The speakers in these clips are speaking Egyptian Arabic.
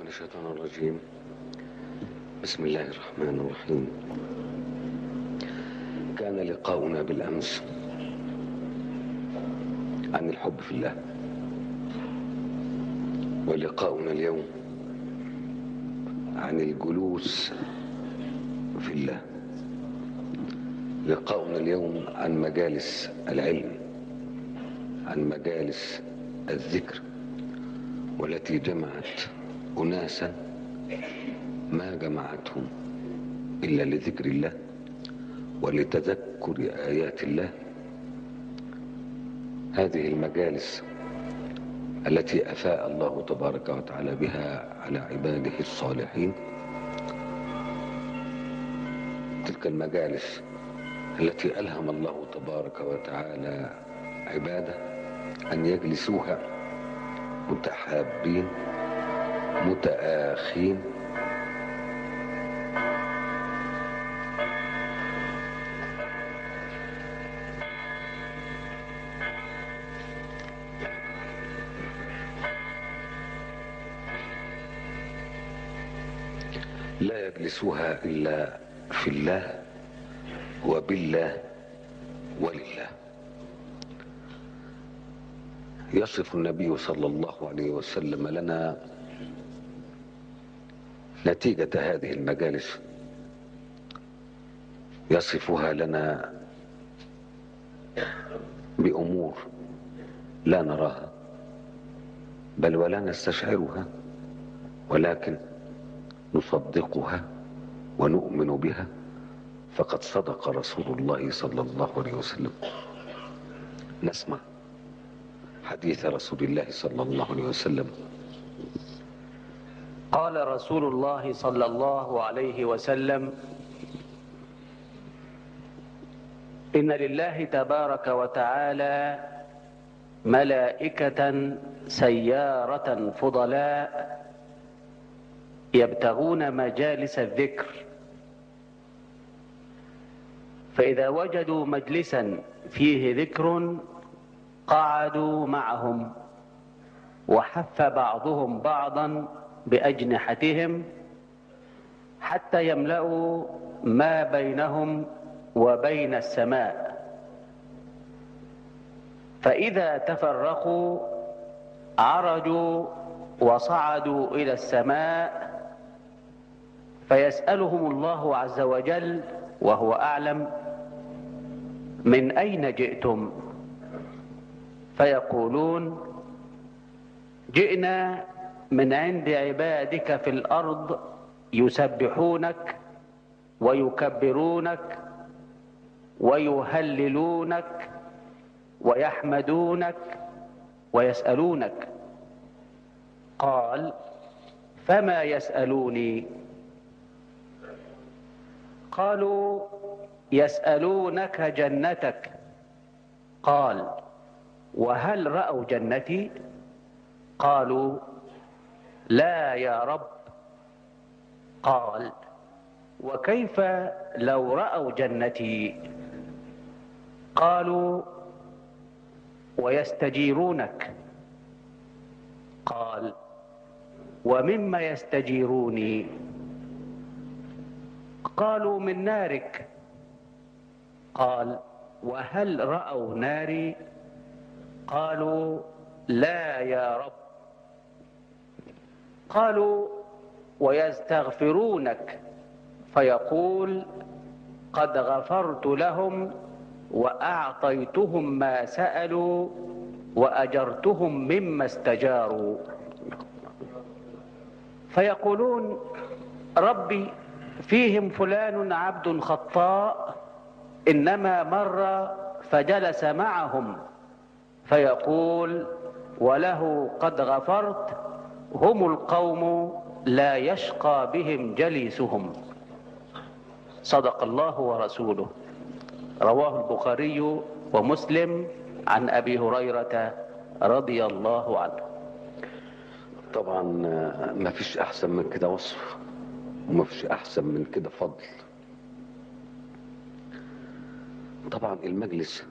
الشيطان الرجيم بسم الله الرحمن الرحيم كان لقاؤنا بالأمس عن الحب في الله ولقاؤنا اليوم عن الجلوس في الله لقاؤنا اليوم عن مجالس العلم عن مجالس الذكر والتي جمعت أناسا ما جمعتهم إلا لذكر الله ولتذكر آيات الله هذه المجالس التي أفاء الله تبارك وتعالى بها على عباده الصالحين تلك المجالس التي ألهم الله تبارك وتعالى عباده أن يجلسوها متحابين متآخين لا يجلسوها إلا في الله وبالله ولله يصف النبي صلى الله عليه وسلم لنا نتيجة هذه المجالس يصفها لنا بأمور لا نراها بل ولا نستشعرها ولكن نصدقها ونؤمن بها فقد صدق رسول الله صلى الله عليه وسلم نسمع حديث رسول الله صلى الله عليه وسلم قال رسول الله صلى الله عليه وسلم إن لله تبارك وتعالى ملائكة سيارة فضلاء يبتغون مجالس الذكر فإذا وجدوا مجلسا فيه ذكر قعدوا معهم وحف بعضهم بعضا بأجنحتهم حتى يملأوا ما بينهم وبين السماء فإذا تفرقوا عرجوا وصعدوا إلى السماء فيسألهم الله عز وجل وهو أعلم من أين جئتم فيقولون جئنا من عند عبادك في الأرض يسبحونك ويكبرونك ويهللونك ويحمدونك ويسألونك قال فما يسألوني قالوا يسألونك جنتك قال وهل رأوا جنتي قالوا لا يا رب قال وكيف لو رأوا جنتي قالوا ويستجيرونك قال ومما يستجيروني قالوا من نارك قال وهل رأوا ناري قالوا لا يا رب قالوا ويستغفرونك فيقول قد غفرت لهم وأعطيتهم ما سألوا وأجرتهم مما استجاروا فيقولون ربي فيهم فلان عبد خطاء إنما مر فجلس معهم فيقول وله قد غفرت هم القوم لا يشقى بهم جليسهم صدق الله ورسوله رواه البخاري ومسلم عن أبي هريرة رضي الله عنه طبعا ما فيش أحسن من كده وصف وما فيش أحسن من كده فضل طبعا المجلس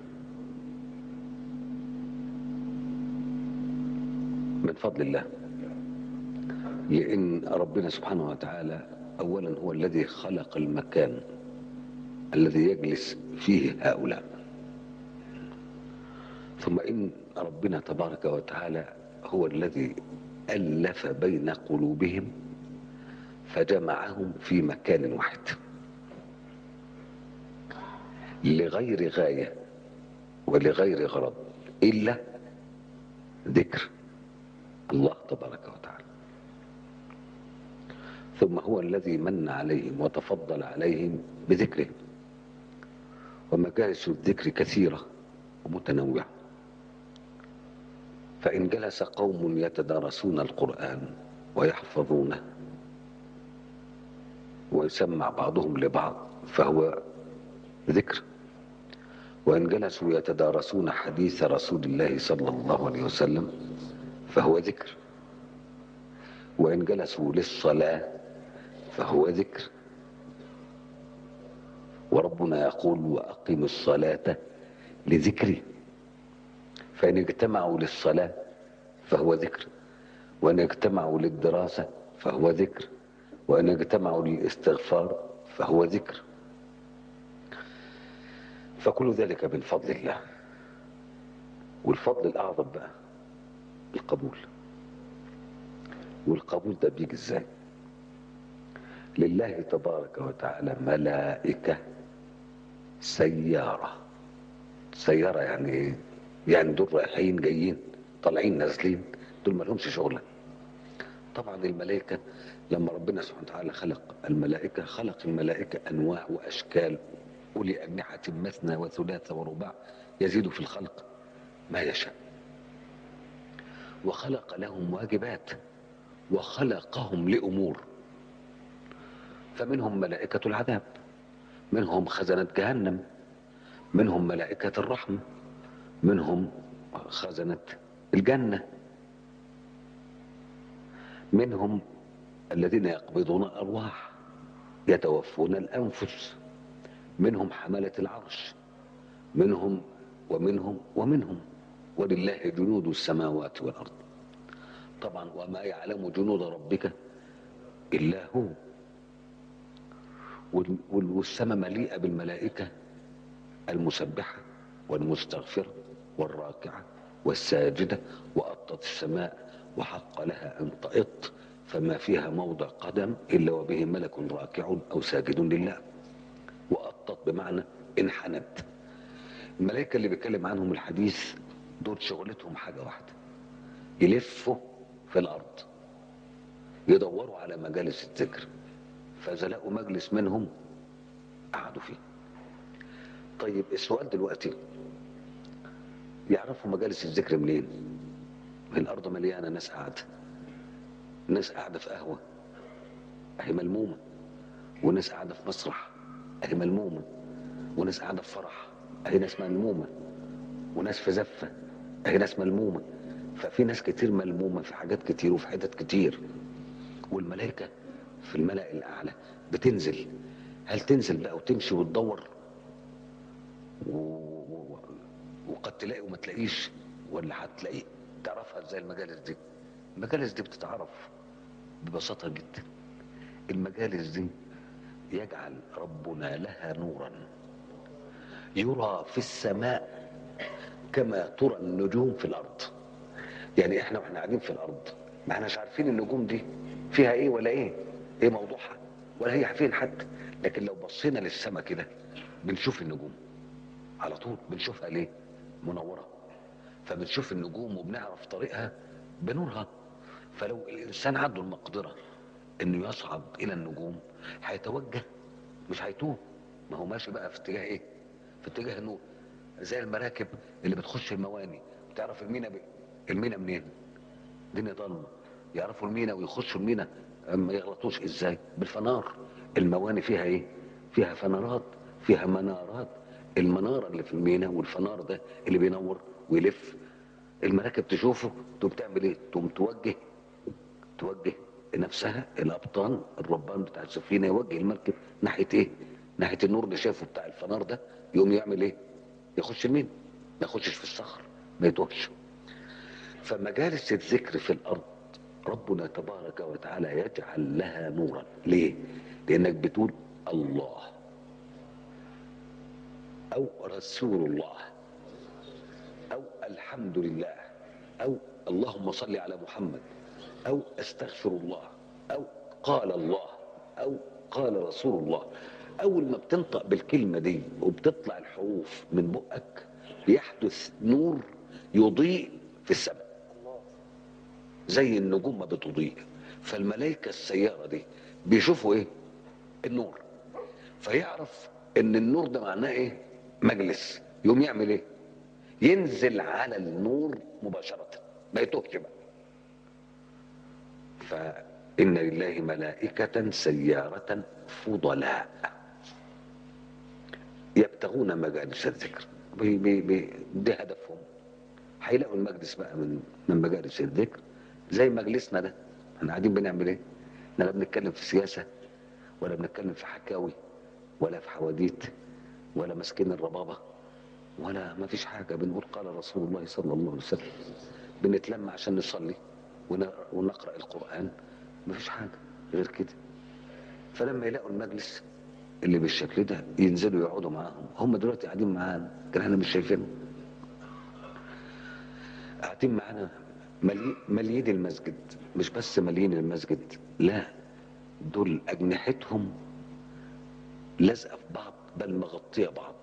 من فضل الله لأن ربنا سبحانه وتعالى أولا هو الذي خلق المكان الذي يجلس فيه هؤلاء ثم إن ربنا تبارك وتعالى هو الذي ألف بين قلوبهم فجمعهم في مكان واحد لغير غاية ولغير غرض إلا ذكر الله تبارك وتعالى ثم هو الذي من عليهم وتفضل عليهم بذكره ومجالس الذكر كثيرة ومتنوعة فإن جلس قوم يتدارسون القرآن ويحفظونه ويسمع بعضهم لبعض فهو ذكر وإن جلسوا يتدارسون حديث رسول الله صلى الله عليه وسلم فهو ذكر وإن جلسوا للصلاة فهو ذكر وربنا يقول وأقم الصلاة لذكري فإن اجتمعوا للصلاة فهو ذكر وإن اجتمعوا للدراسة فهو ذكر وإن اجتمعوا للاستغفار فهو ذكر فكل ذلك من فضل الله والفضل الأعظم بقى القبول والقبول ده بيجي ازاي لله تبارك وتعالى ملائكة سيارة سيارة يعني ايه يعني دول رايحين جايين طالعين نازلين دول ما لهمش شغلة طبعا الملائكة لما ربنا سبحانه وتعالى خلق الملائكة خلق الملائكة أنواع وأشكال أولي أجنحة مثنى وثلاثة ورباع يزيد في الخلق ما يشاء وخلق لهم واجبات وخلقهم لأمور فمنهم ملائكة العذاب منهم خزنة جهنم منهم ملائكة الرحمة منهم خزنة الجنة منهم الذين يقبضون الأرواح يتوفون الأنفس منهم حملة العرش منهم ومنهم ومنهم ولله جنود السماوات والأرض طبعا وما يعلم جنود ربك إلا هو والسماء مليئة بالملائكة المسبحة والمستغفرة والراكعة والساجدة وأطت السماء وحق لها أن تأط فما فيها موضع قدم إلا وبه ملك راكع أو ساجد لله وأطت بمعنى انحنت الملائكة اللي بيتكلم عنهم الحديث دول شغلتهم حاجة واحدة يلفوا في الأرض يدوروا على مجالس الذكر فإذا لقوا مجلس منهم قعدوا فيه طيب السؤال دلوقتي يعرفوا مجالس الذكر منين الأرض مليانة ناس قاعدة ناس قاعدة في قهوة أهي ملمومة وناس قاعدة في مسرح أهي ملمومة وناس قاعدة في فرح أهي ناس ملمومة وناس في زفة أهي ناس ملمومة ففي ناس كتير ملمومة في حاجات كتير وفي حتت كتير والملائكة في الملأ الأعلى بتنزل هل تنزل بقى وتمشي وتدور و... و... وقد تلاقي وما تلاقيش ولا هتلاقي تعرفها ازاي المجالس دي المجالس دي بتتعرف ببساطة جدا المجالس دي يجعل ربنا لها نورا يرى في السماء كما ترى النجوم في الارض يعني احنا واحنا قاعدين في الارض ما احناش عارفين النجوم دي فيها ايه ولا ايه ايه موضوعها ولا هي فين حتى لكن لو بصينا للسماء كده بنشوف النجوم على طول بنشوفها ليه منوره فبنشوف النجوم وبنعرف طريقها بنورها فلو الانسان عنده المقدره انه يصعد الى النجوم هيتوجه مش هيتوه ما هو ماشي بقى في اتجاه ايه في اتجاه النور زي المراكب اللي بتخش المواني بتعرف المينا ب... المينا منين الدنيا ضلمه يعرفوا المينا ويخشوا المينا ما يغلطوش ازاي بالفنار المواني فيها ايه فيها فنارات فيها منارات المنارة اللي في المينا والفنار ده اللي بينور ويلف المراكب تشوفه تقوم تعمل ايه تقوم توجه توجه نفسها الابطان الربان بتاع السفينه يوجه المركب ناحيه ايه ناحيه النور اللي شافه بتاع الفنار ده يقوم يعمل ايه يخش المين ما يخشش في الصخر ما يتوهش فمجالس الذكر في الارض ربنا تبارك وتعالى يجعل لها نورا ليه لانك بتقول الله او رسول الله او الحمد لله او اللهم صل على محمد او استغفر الله او قال الله او قال رسول الله اول ما بتنطق بالكلمه دي وبتطلع الحروف من بقك بيحدث نور يضيء في السماء زي النجوم ما بتضيء فالملائكه السياره دي بيشوفوا ايه النور فيعرف ان النور ده معناه ايه مجلس يقوم يعمل ايه ينزل على النور مباشره ما يتوهش بقى فإن لله ملائكة سيارة فضلاء يبتغون مجالس الذكر بي بي بي ده هدفهم هيلاقوا المجلس بقى من من مجالس الذكر زي مجلسنا ده احنا قاعدين بنعمل ايه؟ احنا لا بنتكلم في سياسة ولا بنتكلم في حكاوي ولا في حواديت ولا ماسكين الربابة ولا ما فيش حاجة بنقول قال رسول الله صلى الله عليه وسلم بنتلم عشان نصلي ون- ونقرأ القرآن ما فيش حاجة غير كده فلما يلاقوا المجلس اللي بالشكل ده ينزلوا يقعدوا معاهم هم دلوقتي قاعدين معانا كان احنا مش شايفينهم قاعدين معانا ملي- مليين المسجد مش بس مليين المسجد لا دول أجنحتهم لازقة في بعض بل مغطية بعض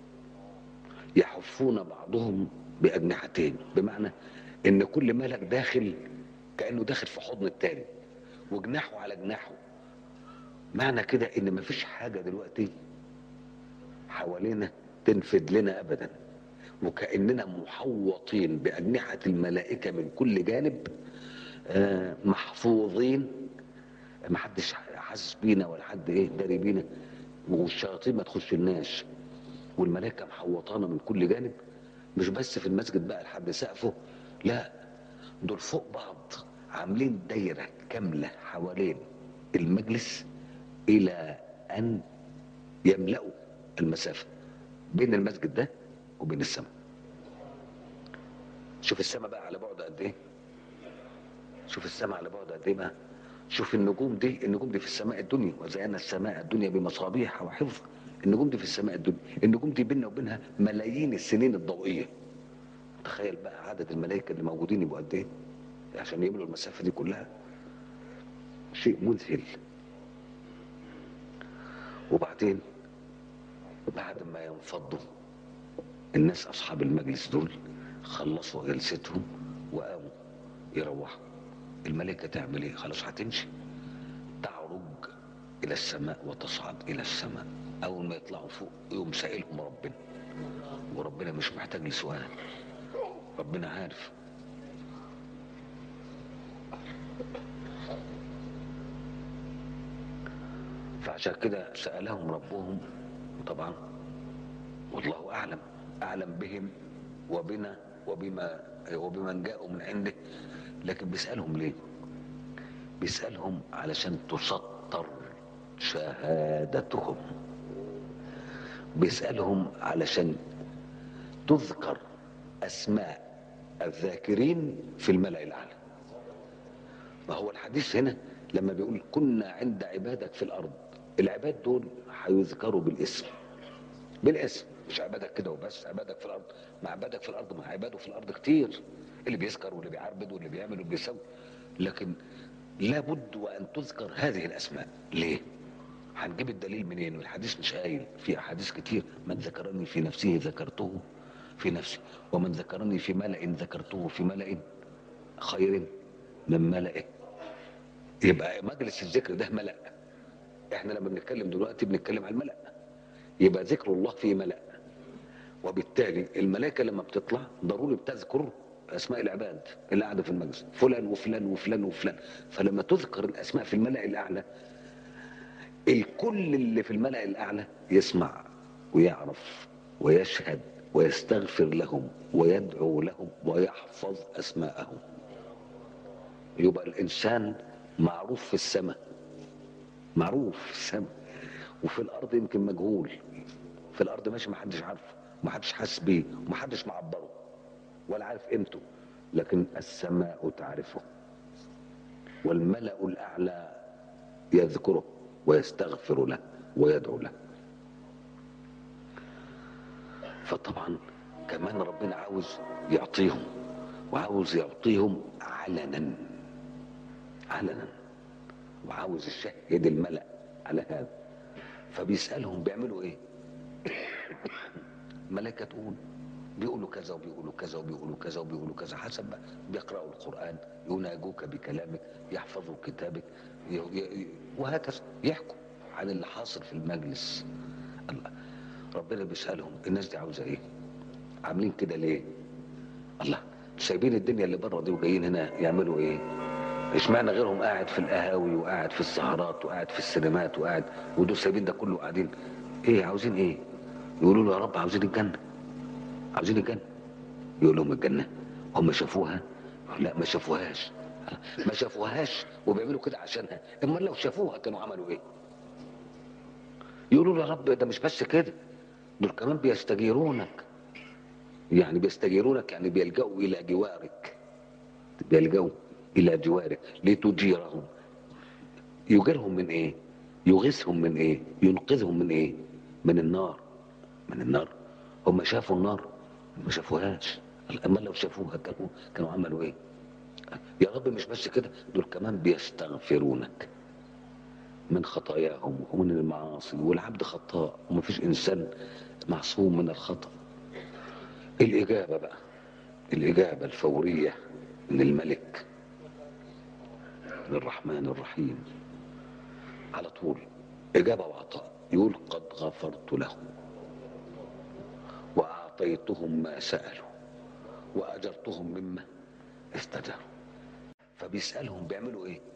يحفون بعضهم بأجنحتين بمعنى إن كل ملك داخل كأنه داخل في حضن التاني وجناحه على جناحه معنى كده إن مفيش حاجة دلوقتي حوالينا تنفد لنا أبدا وكأننا محوطين بأجنحة الملائكة من كل جانب آه، محفوظين محدش حاسس بينا ولا حد ايه داري بينا والشياطين ما تخشلناش والملائكه محوطانا من كل جانب مش بس في المسجد بقى لحد سقفه لا دول فوق بعض عاملين دايره كامله حوالين المجلس الى ان يملأوا المسافه بين المسجد ده وبين السماء شوف السماء بقى على بعد قد ايه شوف السماء على بعد قد ايه بقى شوف النجوم دي النجوم دي في السماء الدنيا وزينا السماء الدنيا بمصابيح وحفظ النجوم دي في السماء الدنيا النجوم دي بيننا وبينها ملايين السنين الضوئيه تخيل بقى عدد الملائكه اللي موجودين يبقوا قد ايه عشان يملوا المسافه دي كلها شيء مذهل وبعدين بعد ما ينفضوا الناس اصحاب المجلس دول خلصوا جلستهم وقاموا يروحوا الملائكه تعمل ايه خلاص هتمشي تعرج الى السماء وتصعد الى السماء اول ما يطلعوا فوق يقوم سائلهم ربنا وربنا مش محتاج لسؤال ربنا عارف فعشان كده سألهم ربهم طبعا والله أعلم أعلم بهم وبنا وبما وبمن جاءوا من عنده لكن بيسألهم ليه بيسألهم علشان تسطر شهادتهم بيسألهم علشان تذكر أسماء الذاكرين في الملأ الأعلى ما هو الحديث هنا لما بيقول كنا عند عبادك في الأرض العباد دول هيذكروا بالاسم بالاسم مش عبادك كده وبس عبادك في الأرض ما عبادك في الأرض ما عباده في الأرض كتير اللي بيذكر واللي بيعبد واللي بيعمل واللي بيسوي لكن لابد وأن تذكر هذه الأسماء ليه؟ هنجيب الدليل منين والحديث مش قايل في احاديث كتير من ذكرني في نفسه ذكرته في نفسي ومن ذكرني في ملأ ذكرته في ملأ خير من ملأه يبقى مجلس الذكر ده ملأ احنا لما بنتكلم دلوقتي بنتكلم عن الملأ يبقى ذكر الله في ملأ وبالتالي الملائكة لما بتطلع ضروري بتذكر اسماء العباد اللي قاعده في المجلس فلان وفلان وفلان وفلان فلما تذكر الاسماء في الملأ الاعلى الكل اللي في الملأ الأعلى يسمع ويعرف ويشهد ويستغفر لهم ويدعو لهم ويحفظ أسماءهم يبقى الإنسان معروف في السماء معروف في السماء وفي الأرض يمكن مجهول في الأرض ماشي محدش عارفه محدش حاسس بيه ومحدش معبره ولا عارف قيمته لكن السماء تعرفه والملأ الأعلى يذكره ويستغفر له ويدعو له فطبعا كمان ربنا عاوز يعطيهم وعاوز يعطيهم علنا علنا وعاوز يشهد الملأ على هذا فبيسألهم بيعملوا ايه ملائكة تقول بيقولوا كذا وبيقولوا كذا وبيقولوا كذا وبيقولوا كذا حسب بقى بيقرأوا القرآن يناجوك بكلامك يحفظوا كتابك ي- ي- وهكذا يحكوا عن اللي حاصل في المجلس الله ربنا بيسألهم الناس دي عاوزة ايه عاملين كده ليه الله سايبين الدنيا اللي بره دي وجايين هنا يعملوا ايه اشمعنى غيرهم قاعد في القهاوي وقاعد في السهرات وقاعد في السينمات وقاعد ودول سايبين ده كله قاعدين ايه عاوزين ايه يقولوا له يا رب عاوزين الجنه عاوزين الجنه يقول لهم الجنه هم شافوها لا ما شافوهاش ما شافوهاش وبيعملوا كده عشانها اما لو شافوها كانوا عملوا ايه يقولوا له يا رب ده مش بس كده دول كمان بيستجيرونك يعني بيستجيرونك يعني بيلجأوا إلى جوارك بيلجأوا إلى جوارك لتجيرهم يجيرهم من إيه؟ يغيثهم من إيه؟ ينقذهم من إيه؟ من النار من النار هم شافوا النار ما شافوهاش أما لو شافوها كانوا كانوا عملوا إيه؟ يا رب مش بس كده دول كمان بيستغفرونك من خطاياهم ومن المعاصي والعبد خطاء ومفيش إنسان معصوم من الخطأ الإجابة بقى الإجابة الفورية من الملك من الرحمن الرحيم على طول إجابة وعطاء يقول قد غفرت لهم وأعطيتهم ما سألوا وأجرتهم مما استجروا فبيسألهم بيعملوا إيه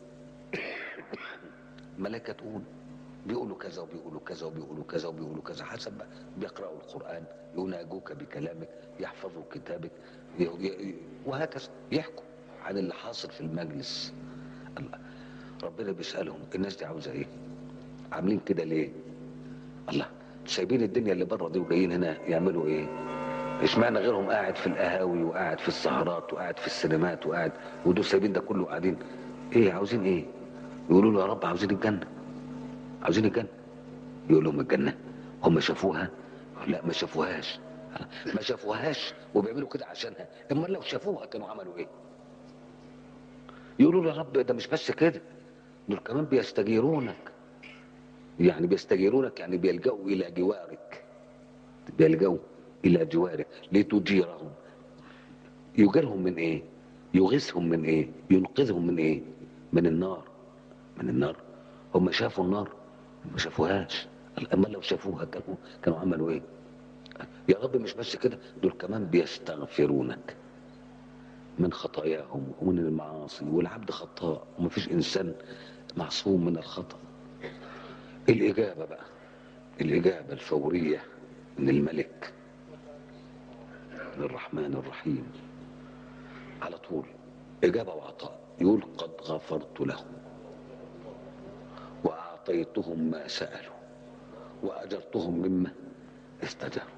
ملائكة تقول بيقولوا كذا وبيقولوا كذا وبيقولوا كذا وبيقولوا كذا حسب بقى بيقرأوا القرآن يناجوك بكلامك يحفظوا كتابك ي- ي- وهكذا يحكوا عن اللي حاصل في المجلس الله ربنا بيسألهم الناس دي عاوزة ايه عاملين كده ليه الله سايبين الدنيا اللي بره دي وجايين هنا يعملوا ايه اشمعنى غيرهم قاعد في القهاوي وقاعد في السهرات وقاعد في السينمات وقاعد ودول سايبين ده كله قاعدين ايه عاوزين ايه يقولوا له يا رب عاوزين الجنه عاوزين الجنة يقول لهم الجنة هم شافوها لا ما شافوهاش ما شافوهاش وبيعملوا كده عشانها اما لو شافوها كانوا عملوا ايه يقولوا له يا رب ده مش بس كده دول كمان بيستجيرونك يعني بيستجيرونك يعني بيلجأوا إلى جوارك بيلجأوا إلى جوارك لتجيرهم يجيرهم من إيه يغيثهم من إيه ينقذهم من إيه من النار من النار هم شافوا النار ما شافوهاش اما لو شافوها كانوا كانوا عملوا ايه يا رب مش بس كده دول كمان بيستغفرونك من خطاياهم ومن المعاصي والعبد خطاء ومفيش انسان معصوم من الخطا الاجابه بقى الاجابه الفوريه من الملك من الرحمن الرحيم على طول اجابه وعطاء يقول قد غفرت لهم وأعطيتهم ما سألوا وأجرتهم مما استجروا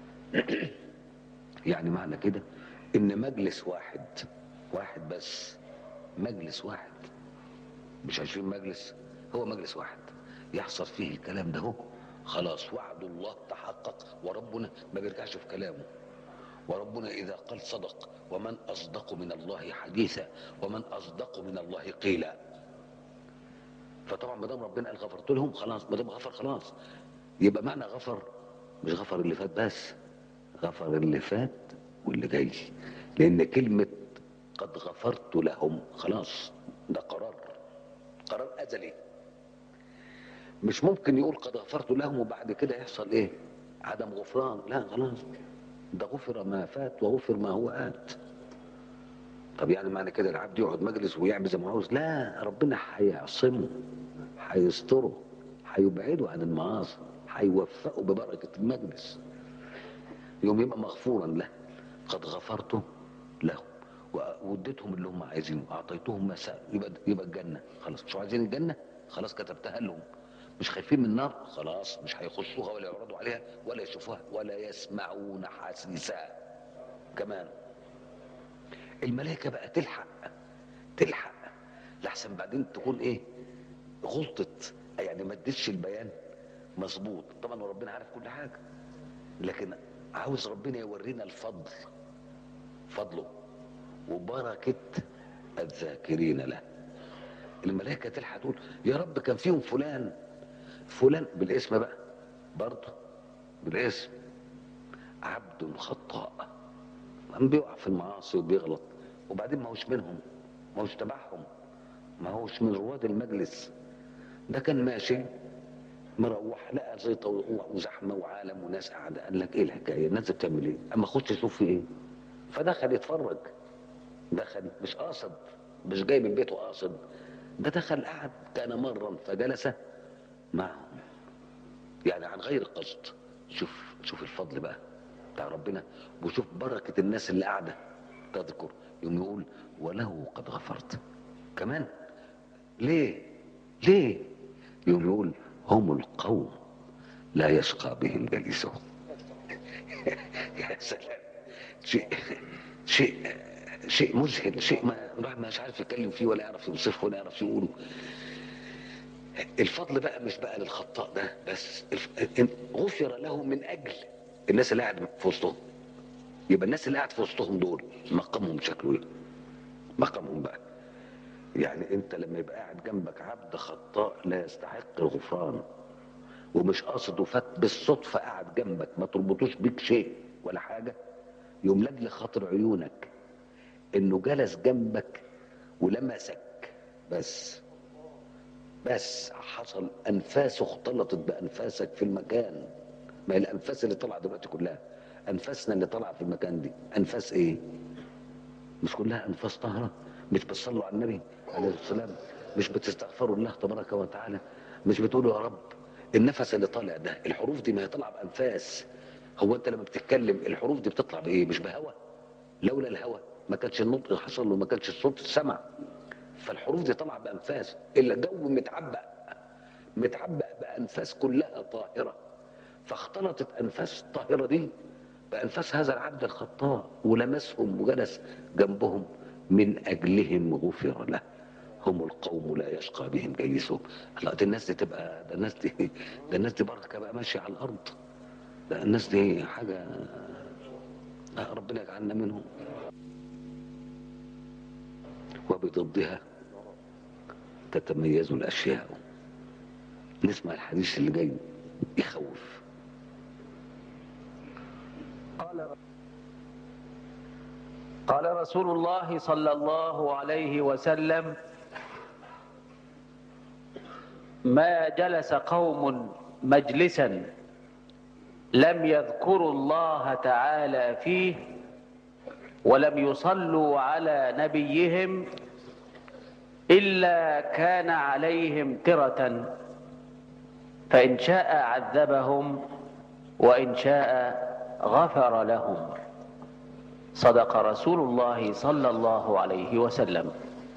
يعني معنى كده إن مجلس واحد واحد بس مجلس واحد مش عشرين مجلس هو مجلس واحد يحصل فيه الكلام ده هو خلاص وعد الله تحقق وربنا ما بيرجعش في كلامه وربنا إذا قال صدق ومن أصدق من الله حديثا ومن أصدق من الله قيلا فطبعا ما دام ربنا قال غفرت لهم خلاص ما دام غفر خلاص يبقى معنى غفر مش غفر اللي فات بس غفر اللي فات واللي جاي لان كلمه قد غفرت لهم خلاص ده قرار قرار ازلي مش ممكن يقول قد غفرت لهم وبعد كده يحصل ايه عدم غفران لا خلاص ده غفر ما فات وغفر ما هو آت طب يعني معنى كده العبد يقعد مجلس ويعمل زي ما عاوز لا ربنا هيعصمه هيستره هيبعده عن المعاصي هيوفقه ببركة المجلس يوم يبقى مغفورا له قد غفرت له واديتهم اللي هم عايزينه اعطيتهم ما سألوا يبقى يبقى الجنه خلاص مش عايزين الجنه خلاص كتبتها لهم مش خايفين من النار خلاص مش هيخشوها ولا يعرضوا عليها ولا يشوفوها ولا يسمعون حسيسا كمان الملائكة بقى تلحق تلحق لحسن بعدين تكون ايه غلطت يعني ما اديتش البيان مظبوط طبعا ربنا عارف كل حاجه لكن عاوز ربنا يورينا الفضل فضله وبركه الذاكرين له الملائكه تلحق تقول يا رب كان فيهم فلان فلان بالاسم بقى برضه بالاسم عبد خطاء قام بيقع في المعاصي وبيغلط وبعدين ما هوش منهم ما هوش تبعهم ما هوش من رواد المجلس ده كان ماشي مروح لقى زيطه و- وزحمه وعالم وناس قاعده قال لك ايه الحكايه الناس بتعمل ايه اما اخش اشوف في ايه فدخل يتفرج دخل مش قاصد مش جاي من بيته قاصد ده دخل قعد كان مرا فجلس معهم يعني عن غير قصد شوف شوف الفضل بقى بتاع ربنا وشوف بركة الناس اللي قاعدة تذكر يوم يقول وله قد غفرت كمان ليه ليه يوم يقول هم القوم لا يشقى بهم جليسهم يا سلام شيء شيء شيء مذهل شيء ما الواحد مش عارف يتكلم فيه ولا يعرف يوصفه ولا يعرف يقوله الفضل بقى مش بقى للخطاء ده بس الف- غفر له من اجل الناس اللي قاعد في وسطهم يبقى الناس اللي قاعد في وسطهم دول مقامهم شكله ايه مقامهم بقى يعني انت لما يبقى قاعد جنبك عبد خطاء لا يستحق الغفران ومش قاصد وفات بالصدفه قاعد جنبك ما تربطوش بيك شيء ولا حاجه يوم لاجل خاطر عيونك انه جلس جنبك ولمسك بس بس حصل انفاسه اختلطت بانفاسك في المكان ما هي الانفاس اللي طالعه دلوقتي كلها انفاسنا اللي طالعه في المكان دي انفاس ايه مش كلها انفاس طاهره مش بتصلوا على النبي عليه الصلاه والسلام مش بتستغفروا الله تبارك وتعالى مش بتقولوا يا رب النفس اللي طالع ده الحروف دي ما هي طالعه بانفاس هو انت لما بتتكلم الحروف دي بتطلع بايه مش بهوا لولا الهوا ما كانش النطق حصل وما كانش الصوت سمع فالحروف دي طالعه بانفاس الا الجو متعبأ متعبأ بانفاس كلها طاهره فاختلطت انفاس الطاهره دي بانفاس هذا العبد الخطاء ولمسهم وجلس جنبهم من اجلهم غفر له هم القوم لا يشقى بهم جليسهم الله دي الناس دي تبقى ده الناس دي ده الناس دي بركه بقى ماشيه على الارض ده الناس دي حاجه آه، ربنا يجعلنا منهم وبضدها تتميز الاشياء نسمع الحديث اللي جاي يخوف قال رسول الله صلى الله عليه وسلم ما جلس قوم مجلسا لم يذكروا الله تعالى فيه ولم يصلوا على نبيهم الا كان عليهم تره فان شاء عذبهم وان شاء غفر لهم صدق رسول الله صلى الله عليه وسلم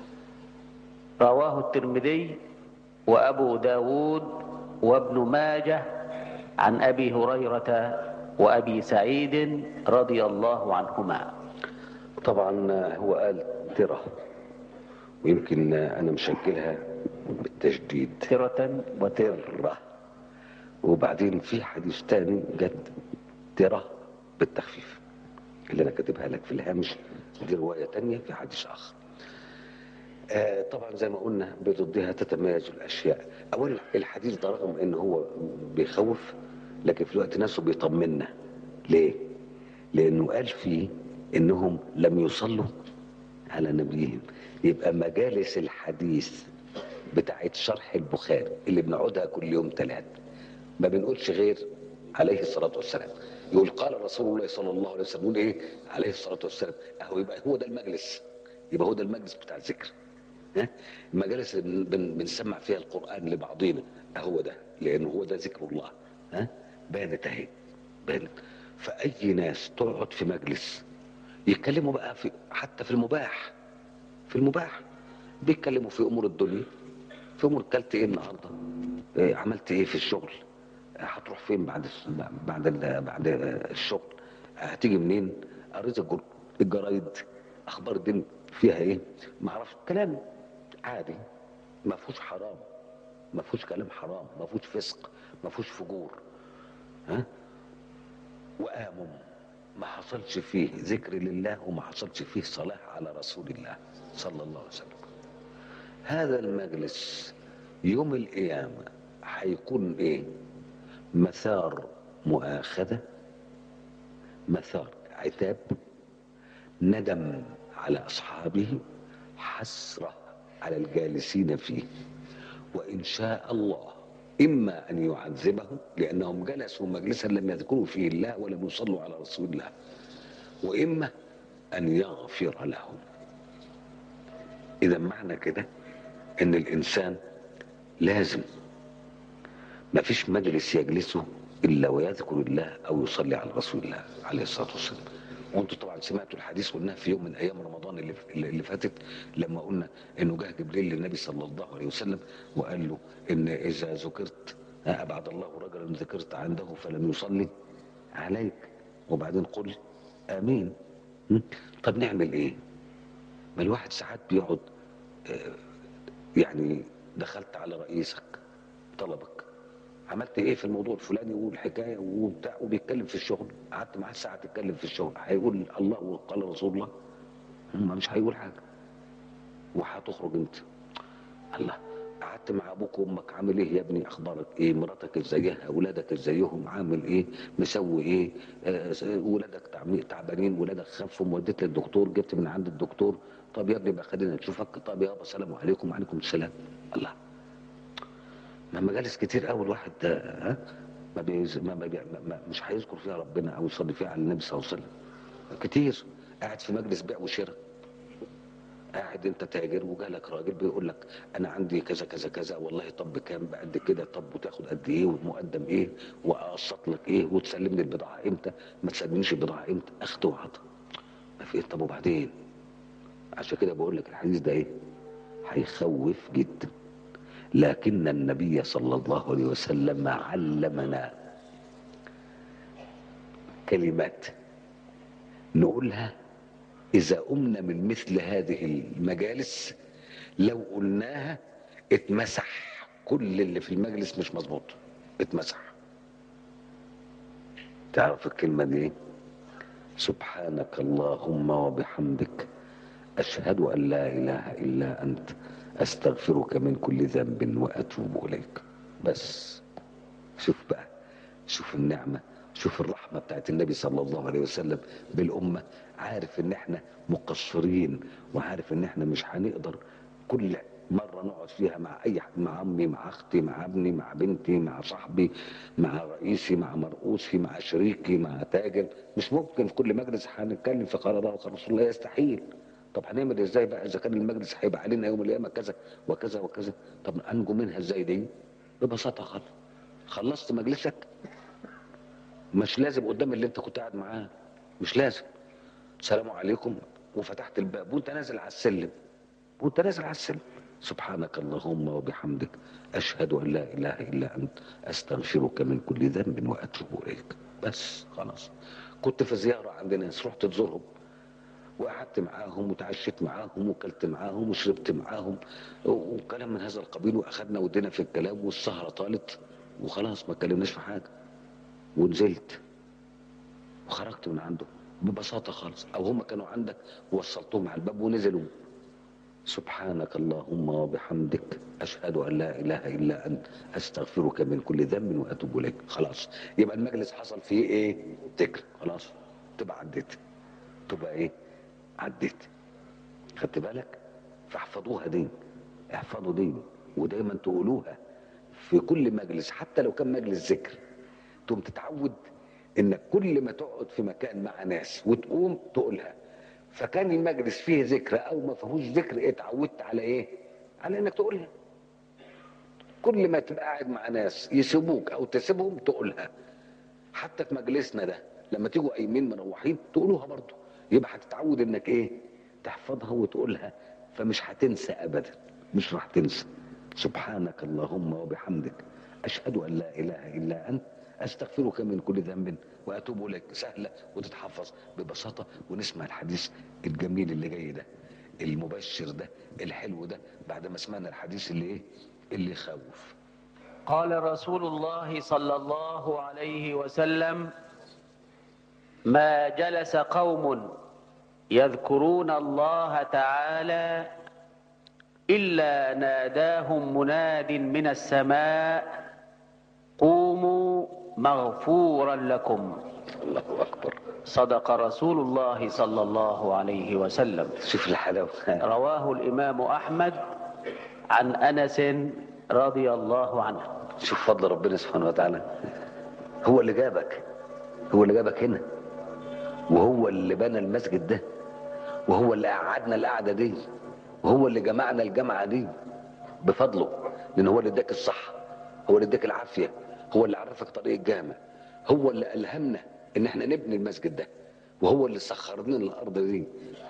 رواه الترمذي وأبو داود وابن ماجه عن أبي هريرة وأبي سعيد رضي الله عنهما طبعا هو قال ترى ويمكن انا مشكلها بالتشديد ترة وتر ترى وبعدين في حديث تاني جت ترى بالتخفيف اللي انا كاتبها لك في الهامش دي روايه تانية في حديث اخر آه طبعا زي ما قلنا بضدها تتميز الاشياء اولا الحديث ده رغم ان هو بيخوف لكن في الوقت نفسه بيطمنا ليه لانه قال فيه انهم لم يصلوا على نبيهم يبقى مجالس الحديث بتاعت شرح البخاري اللي بنقعدها كل يوم ثلاث ما بنقولش غير عليه الصلاة والسلام يقول قال رسول الله صلى الله عليه وسلم يقول ايه عليه الصلاة والسلام اهو يبقى هو ده المجلس يبقى هو ده المجلس بتاع الذكر ها المجالس اللي بن- بن- بنسمع فيها القرآن لبعضينا اهو ده لانه هو ده ذكر الله ها بانت اهي بانت فأي ناس تقعد في مجلس يتكلموا بقى في حتى في المباح في المباح بيتكلموا في امور الدنيا في امور كلت ايه النهارده إيه عملت ايه في الشغل آه، هتروح فين بعد الس- بعد ال- بعد الشغل هتيجي منين قريت الجر- الجرايد اخبار الدين فيها ايه ما اعرفش كلام عادي ما فيهوش حرام ما فيهوش كلام حرام ما فيهوش فسق ما فيهوش فجور ها وقاموا ما حصلش فيه ذكر لله وما حصلش فيه صلاة على رسول الله صلى الله عليه وسلم هذا المجلس يوم القيامة هيكون ايه مثار مؤاخذة مثار عتاب ندم على أصحابه حسرة على الجالسين فيه وإن شاء الله إما أن يعذبهم لأنهم جلسوا مجلسا لم يذكروا فيه الله ولم يصلوا على رسول الله وإما أن يغفر لهم إذا معنى كده إن الإنسان لازم ما فيش مجلس يجلسه إلا ويذكر الله أو يصلي على رسول الله عليه الصلاة والسلام وانتم طبعا سمعتوا الحديث قلناه في يوم من ايام رمضان اللي اللي فاتت لما قلنا انه جاء جبريل للنبي صلى الله عليه وسلم وقال له ان اذا ذكرت ابعد الله رجلا ذكرت عنده فلم يصلي عليك وبعدين قل امين م? طب نعمل ايه؟ ما الواحد ساعات بيقعد آه، يعني دخلت على رئيسك طلبك عملت ايه في الموضوع الفلاني والحكايه وبتاع وبيتكلم في الشغل قعدت معاه ساعه تتكلم في الشغل هيقول الله وقال رسول الله هم مش هيقول حاجه وهتخرج انت الله قعدت مع ابوك وامك عامل ايه يا ابني اخبارك ايه مراتك ازيها اولادك ازيهم عامل ايه مسوي ايه آه ولادك تعمي- تعبانين ولادك خفوا وديت للدكتور جبت من عند الدكتور طب يا ابني بقى خلينا نشوفك طب يابا السلام عليكم وعليكم السلام الله ما مجالس كتير قوي الواحد آه، ها ما, بيز... ما, ما, بي... ما ما- مش هيذكر فيها ربنا او يصلي فيها على النبي صلى الله عليه وسلم كتير قاعد في مجلس بيع وشراء قاعد انت تاجر وجالك راجل بيقول لك انا عندي كذا كذا كذا والله طب بكام بقد كده طب وتاخد قد ايه والمقدم ايه واقسط لك ايه وتسلمني البضاعه امتى ما تسلمنيش البضاعه امتى اخد وعطا ما في إيه؟ طب وبعدين عشان كده بقول لك الحديث ده ايه هيخوف جدا لكن النبي صلى الله عليه وسلم علمنا كلمات نقولها إذا قمنا من مثل هذه المجالس لو قلناها اتمسح كل اللي في المجلس مش مظبوط اتمسح تعرف الكلمة دي ايه؟ سبحانك اللهم وبحمدك أشهد أن لا إله إلا أنت أستغفرك من كل ذنب وأتوب إليك بس شوف بقى شوف النعمة شوف الرحمة بتاعت النبي صلى الله عليه وسلم بالأمة عارف إن إحنا مقصرين وعارف إن إحنا مش هنقدر كل مرة نقعد فيها مع أي حد مع أمي مع أختي مع ابني مع بنتي مع صاحبي مع رئيسي مع مرؤوسي مع شريكي مع تاجر مش ممكن في كل مجلس هنتكلم في قال الله وقال رسول الله يستحيل طب هنعمل ازاي بقى اذا كان المجلس هيبقى علينا يوم القيامه كذا وكذا وكذا طب انجو منها ازاي دي ببساطه خالص خلصت مجلسك مش لازم قدام اللي انت كنت قاعد معاه مش لازم السلام عليكم وفتحت الباب وانت نازل على السلم وانت نازل على السلم سبحانك اللهم وبحمدك اشهد ان لا اله الا انت استغفرك من كل ذنب واتوب اليك بس خلاص كنت في زياره عند ناس رحت تزورهم وقعدت معاهم وتعشيت معاهم وكلت معاهم وشربت معاهم وكلام من هذا القبيل واخدنا ودينا في الكلام والسهره طالت وخلاص ما اتكلمناش في حاجه ونزلت وخرجت من عنده ببساطه خالص او هم كانوا عندك ووصلتهم على الباب ونزلوا سبحانك اللهم وبحمدك اشهد ان لا اله الا انت استغفرك من كل ذنب واتوب اليك خلاص يبقى المجلس حصل فيه ايه ذكر خلاص تبقى عديت تبقى ايه عديت خدت بالك فاحفظوها دي احفظوا دي ودايما تقولوها في كل مجلس حتى لو كان مجلس ذكر تقوم تتعود انك كل ما تقعد في مكان مع ناس وتقوم تقولها فكان المجلس فيه ذكر او ما فيهوش ذكر اتعودت على ايه على انك تقولها كل ما تبقى قاعد مع ناس يسيبوك او تسيبهم تقولها حتى في مجلسنا ده لما تيجوا قايمين مروحين تقولوها برضه يبقى هتتعود انك ايه تحفظها وتقولها فمش هتنسى ابدا مش راح تنسى سبحانك اللهم وبحمدك اشهد ان لا اله الا انت استغفرك من كل ذنب واتوب اليك سهله وتتحفظ ببساطه ونسمع الحديث الجميل اللي جاي ده المبشر ده الحلو ده بعد ما سمعنا الحديث اللي ايه اللي يخوف قال رسول الله صلى الله عليه وسلم ما جلس قوم يذكرون الله تعالى الا ناداهم مناد من السماء قوموا مغفورا لكم الله اكبر صدق رسول الله صلى الله عليه وسلم شوف الحلاوه رواه الامام احمد عن انس رضي الله عنه شوف فضل ربنا سبحانه وتعالى هو اللي جابك هو اللي جابك هنا وهو اللي بنى المسجد ده وهو اللي قعدنا القعده دي وهو اللي جمعنا الجامعه دي بفضله لان هو اللي اداك الصحه هو اللي اداك العافيه هو اللي عرفك طريق الجامع هو اللي الهمنا ان احنا نبني المسجد ده وهو اللي سخر لنا الارض دي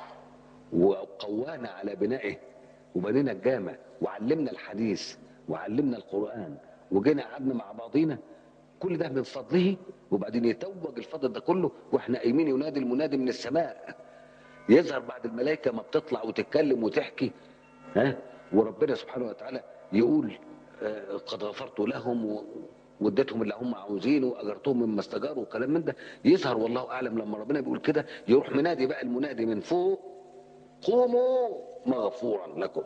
وقوانا على بنائه وبنينا الجامع وعلمنا الحديث وعلمنا القرآن وجينا قعدنا مع بعضينا كل ده من فضله وبعدين يتوج الفضل ده كله واحنا قايمين ينادي المنادي من السماء يظهر بعد الملائكة ما بتطلع وتتكلم وتحكي ها وربنا سبحانه وتعالى يقول آه، قد غفرت لهم و- واديتهم اللي هم عاوزينه واجرتهم مما استجاروا وكلام من ده يظهر والله اعلم لما ربنا بيقول كده يروح منادي بقى المنادي من فوق قوموا مغفورا لكم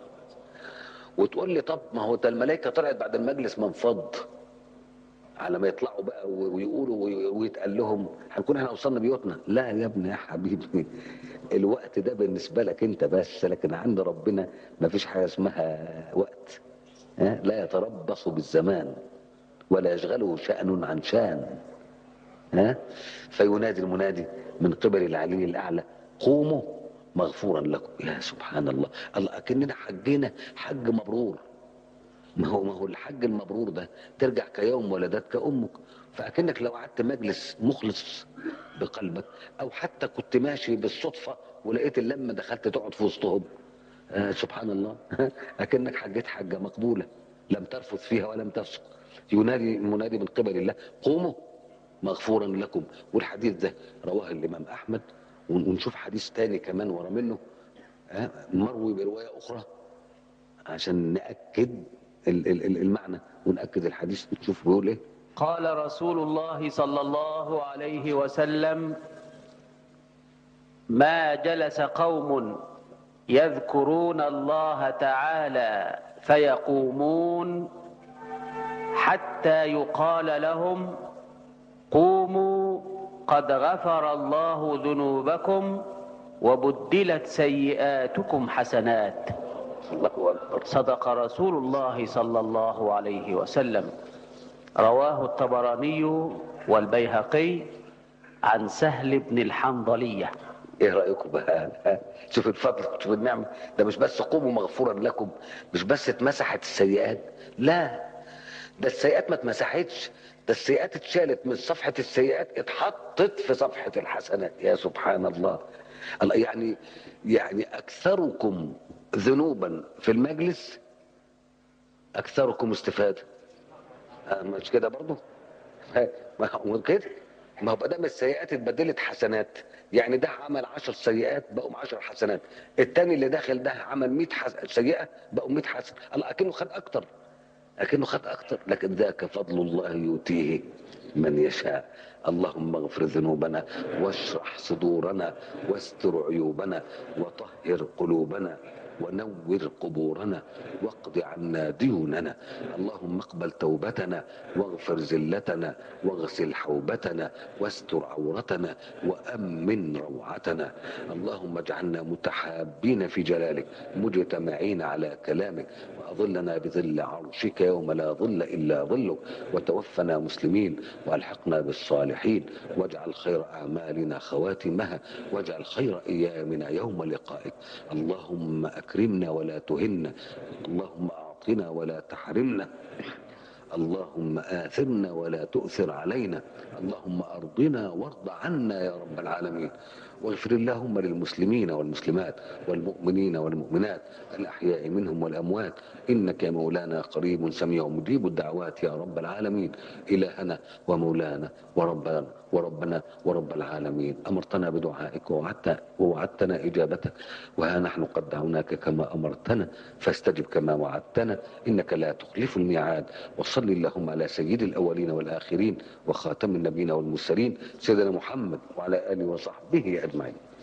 وتقول لي طب ما هو ده الملائكه طلعت بعد المجلس منفض على ما يطلعوا بقى و- ويقولوا وي- ويتقال لهم هنكون احنا وصلنا بيوتنا لا يا ابني يا حبيبي الوقت ده بالنسبه لك انت بس لكن عند ربنا ما فيش حاجه اسمها وقت ها؟ لا يتربص بالزمان ولا يشغله شأن عن شان ها فينادي المنادي من قبل العلي الاعلى قوموا مغفورا لكم يا سبحان الله الله اكننا حجينا حج مبرور ما هو ما هو الحج المبرور ده ترجع كيوم ولدتك امك فاكنك لو قعدت مجلس مخلص بقلبك او حتى كنت ماشي بالصدفه ولقيت اللمه دخلت تقعد في وسطهم آه سبحان الله اكنك حجيت حجه مقبوله لم ترفث فيها ولم تفسق ينادي المنادي من قبل الله قوموا مغفورا لكم والحديث ده رواه الامام احمد ون- ونشوف حديث تاني كمان ورا منه آه، مروي بروايه اخرى عشان ناكد ال- ال- ال- المعنى وناكد الحديث نشوف بيقول ايه قال رسول الله صلى الله عليه وسلم ما جلس قوم يذكرون الله تعالى فيقومون حتى يقال لهم قوموا قد غفر الله ذنوبكم وبدلت سيئاتكم حسنات الله اكبر صدق رسول الله صلى الله عليه وسلم رواه الطبراني والبيهقي عن سهل بن الحنظلية ايه رايكم بقى ها؟ شوف الفضل شوف النعمه ده مش بس قوموا مغفورا لكم مش بس اتمسحت السيئات لا ده السيئات ما اتمسحتش ده السيئات اتشالت من صفحه السيئات اتحطت في صفحه الحسنات يا سبحان الله الله يعني يعني اكثركم ذنوبا في المجلس اكثركم استفاده آه، مش كده برضه ما هو كده ما هو دام السيئات اتبدلت حسنات يعني ده عمل عشر سيئات بقوا عشر حسنات التاني اللي داخل ده عمل 100 حس... سيئة بقوا 100 حسنة الله أكنه خد أكتر أكنه خد أكتر لكن ذاك فضل الله يؤتيه من يشاء اللهم اغفر ذنوبنا واشرح صدورنا واستر عيوبنا وطهر قلوبنا ونور قبورنا واقض عنا ديوننا اللهم اقبل توبتنا واغفر زلتنا واغسل حوبتنا واستر عورتنا وامن روعتنا اللهم اجعلنا متحابين في جلالك مجتمعين على كلامك واظلنا بظل عرشك يوم لا ظل الا ظلك وتوفنا مسلمين والحقنا بالصالحين واجعل خير اعمالنا خواتمها واجعل خير ايامنا يوم لقائك اللهم اكرمنا ولا تهنا اللهم اعطنا ولا تحرمنا اللهم آثرنا ولا تؤثر علينا اللهم أرضنا وارض عنا يا رب العالمين واغفر اللهم للمسلمين والمسلمات والمؤمنين والمؤمنات الأحياء منهم والأموات إنك يا مولانا قريب سميع مجيب الدعوات يا رب العالمين إلهنا ومولانا وربنا وربنا ورب العالمين أمرتنا بدعائك ووعدت ووعدتنا إجابتك وها نحن قد دعوناك كما أمرتنا فاستجب كما وعدتنا إنك لا تخلف الميعاد وصل اللهم على سيد الأولين والآخرين وخاتم النبيين والمرسلين سيدنا محمد وعلى آله وصحبه أجمعين